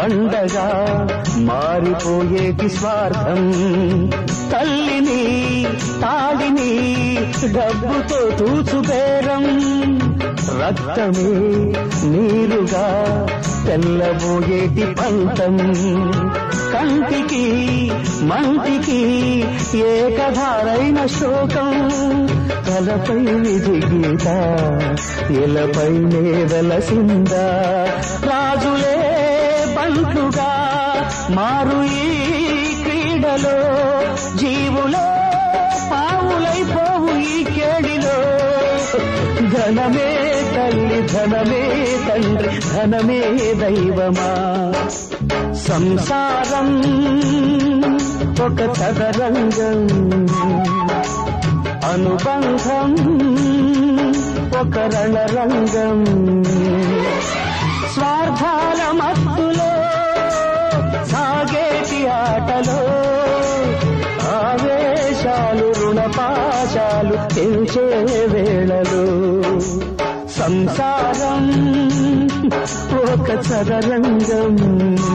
పండగా మారిపోయేటి స్వార్థం తల్లిని తాడిని డబ్బుతో తూచుబేరం రక్తమే నీరుగా తెల్లబోయేటి పంతం కంటికి మంటికి ఏకధారైన శోకం తలపై విధి గీత ఇలపై నేదలసిందా రాజులే బంటుగా మారు ఈ క్రీడలో జీవులే పావులైపోవు ఈ కేడిలో ధనమే తల్లి ధనమే తండ్రి ధనమే దైవమా సంసారం ఒక చదరంగం అనుబంధం ఒక రణరంగం స్వార్థాల మత్తులో సాగేటి ఆటలో ఆవేశాలు రుణపాశాలు పెంచే వేళలో సంసారం ఒక చదరంగం